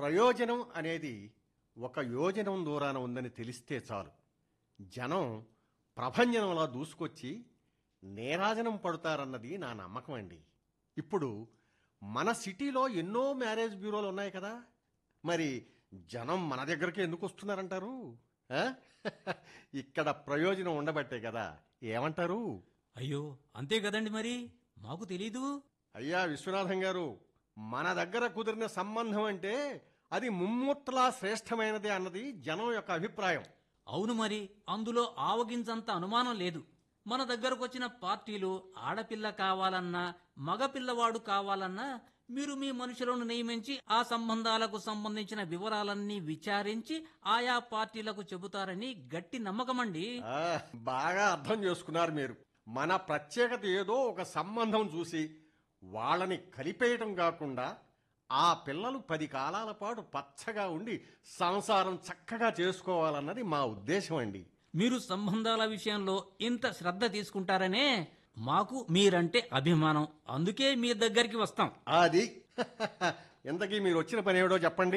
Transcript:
ప్రయోజనం అనేది ఒక యోజనం దూరాన ఉందని తెలిస్తే చాలు జనం ప్రభంజనంలా దూసుకొచ్చి నేరాజనం పడతారన్నది నా నమ్మకం అండి ఇప్పుడు మన సిటీలో ఎన్నో మ్యారేజ్ బ్యూరోలు ఉన్నాయి కదా మరి జనం మన దగ్గరికి ఎందుకు వస్తున్నారంటారు ఆ? ఇక్కడ ప్రయోజనం ఉండబట్టే కదా ఏమంటారు అయ్యో అంతే కదండి మరి మాకు తెలీదు అయ్యా విశ్వనాథం గారు మన దగ్గర కుదిరిన సంబంధం అంటే అది ముమ్మూర్తలా శ్రేష్టమైనది అన్నది జనం యొక్క అభిప్రాయం అవును మరి అందులో ఆవగించంత అనుమానం లేదు మన దగ్గరకు వచ్చిన పార్టీలు ఆడపిల్ల కావాలన్నా మగపిల్లవాడు కావాలన్నా మీరు మీ మనుషులను నియమించి ఆ సంబంధాలకు సంబంధించిన వివరాలన్నీ విచారించి ఆయా పార్టీలకు చెబుతారని గట్టి నమ్మకమండి ఆ, బాగా అర్థం చేసుకున్నారు మీరు మన ప్రత్యేకత ఏదో ఒక సంబంధం చూసి వాళ్ళని కలిపేయటం కాకుండా ఆ పిల్లలు పది కాలాల పాటు పచ్చగా ఉండి సంసారం చక్కగా చేసుకోవాలన్నది మా ఉద్దేశం అండి మీరు సంబంధాల విషయంలో ఇంత శ్రద్ధ తీసుకుంటారనే మాకు మీరంటే అభిమానం అందుకే మీ దగ్గరికి వస్తాం అది ఇంతకీ మీరు వచ్చిన పని ఏమిటో చెప్పండి